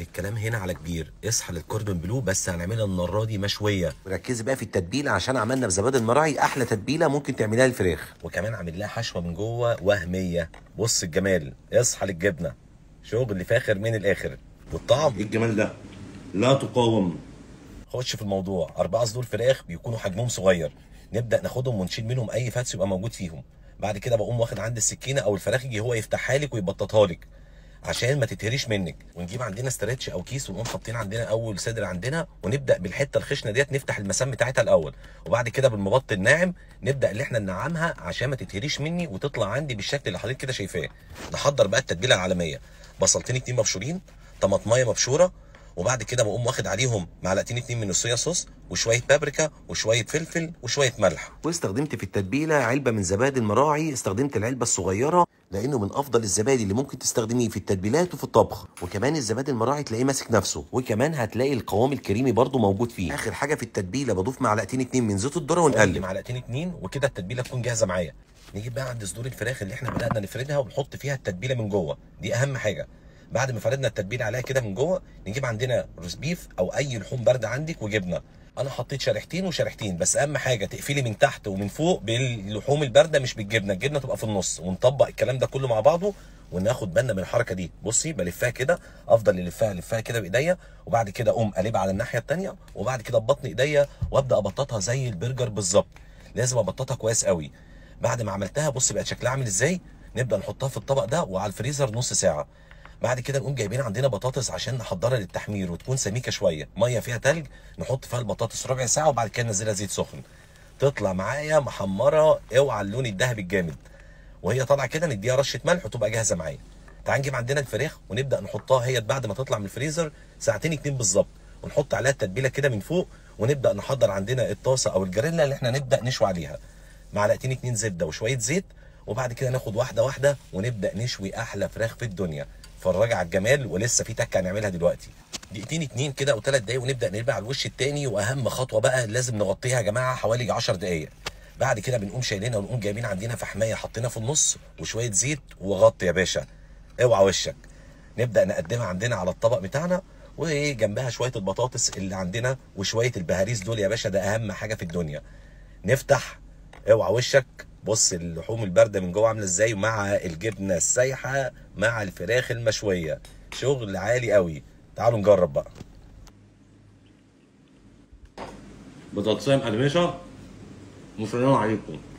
الكلام هنا على كبير اصحى للكوردون بلو بس هنعملها المره دي مشويه ركزي بقى في التتبيله عشان عملنا في زبادي المراعي احلى تتبيله ممكن تعمليها للفراخ وكمان عامل لها حشوه من جوه وهميه بص الجمال اصحى للجبنه شغل فاخر من الاخر والطعم ايه الجمال ده لا تقاوم خش في الموضوع أربعة صدور فراخ بيكونوا حجمهم صغير نبدأ ناخدهم ونشيل منهم أي فاتس يبقى موجود فيهم بعد كده بقوم واخد عندي السكينة أو الفراخ يجي هو يفتحها لك ويبططها لك عشان ما تتهريش منك ونجيب عندنا استرتش او كيس ونقوم حاطين عندنا اول صدر عندنا ونبدا بالحته الخشنه ديت نفتح المسام بتاعتها الاول وبعد كده بالمبط الناعم نبدا اللي احنا ننعمها عشان ما تتهريش مني وتطلع عندي بالشكل اللي حضرتك كده شايفاه نحضر بقى التتبيله العالميه بصلتين اتنين مبشورين طماطمايه مبشوره وبعد كده بقوم واخد عليهم معلقتين اتنين من الصويا صوص وشويه بابريكا وشويه فلفل وشويه ملح واستخدمت في التتبيله علبه من زبادي المراعي استخدمت العلبه الصغيره لانه من افضل الزبادي اللي ممكن تستخدميه في التتبيلات وفي الطبخ وكمان الزبادي المراعي تلاقيه ماسك نفسه وكمان هتلاقي القوام الكريمي برضو موجود فيه اخر حاجه في التتبيله بضيف معلقتين اتنين من زيت الذره نقلب ونقلب معلقتين اتنين وكده التتبيله تكون جاهزه معايا نجيب بقى عند صدور الفراخ اللي احنا بدانا نفردها ونحط فيها التتبيله من جوه دي اهم حاجه بعد ما فردنا التتبيله عليها كده من جوه نجيب عندنا روز بيف او اي لحوم بارده عندك وجبنه انا حطيت شريحتين وشريحتين بس اهم حاجه تقفلي من تحت ومن فوق باللحوم البارده مش بالجبنه الجبنه تبقى في النص ونطبق الكلام ده كله مع بعضه وناخد بالنا من الحركه دي بصي بلفها كده افضل الفها الفها كده بايديا وبعد كده اقوم قلبها على الناحيه الثانيه وبعد كده ببطن ايديا وابدا ابططها زي البرجر بالظبط لازم ابططها كويس قوي بعد ما عملتها بص بقت شكلها عامل ازاي نبدا نحطها في الطبق ده وعلى الفريزر نص ساعه بعد كده نقوم جايبين عندنا بطاطس عشان نحضرها للتحمير وتكون سميكه شويه ميه فيها تلج نحط فيها البطاطس ربع ساعه وبعد كده ننزلها زيت سخن تطلع معايا محمره اوعى اللون الذهبي الجامد وهي طالعه كده نديها رشه ملح وتبقى جاهزه معايا تعال نجيب عندنا الفراخ ونبدا نحطها هي بعد ما تطلع من الفريزر ساعتين اتنين بالظبط ونحط عليها التتبيله كده من فوق ونبدا نحضر عندنا الطاسه او الجريلا اللي احنا نبدا نشوي عليها معلقتين اتنين زبده وشويه زيت وبعد كده ناخد واحده واحده ونبدا نشوي احلى فراخ في الدنيا فرجع على الجمال ولسه في تكه هنعملها دلوقتي دقيقتين اتنين كده او ثلاث دقايق ونبدا نقلبها على الوش التاني واهم خطوه بقى لازم نغطيها يا جماعه حوالي 10 دقايق بعد كده بنقوم شايلينها ونقوم جايبين عندنا فحمايه حاطينها في النص وشويه زيت وغطي يا باشا اوعى وشك نبدا نقدمها عندنا على الطبق بتاعنا وجنبها شويه البطاطس اللي عندنا وشويه البهاريز دول يا باشا ده اهم حاجه في الدنيا نفتح اوعى وشك بص اللحوم البارده من جوه عامله ازاي مع الجبنه السايحه مع الفراخ المشويه شغل عالي قوي تعالوا نجرب بقى بطاطسايه مقرمشه مفرمه عليكم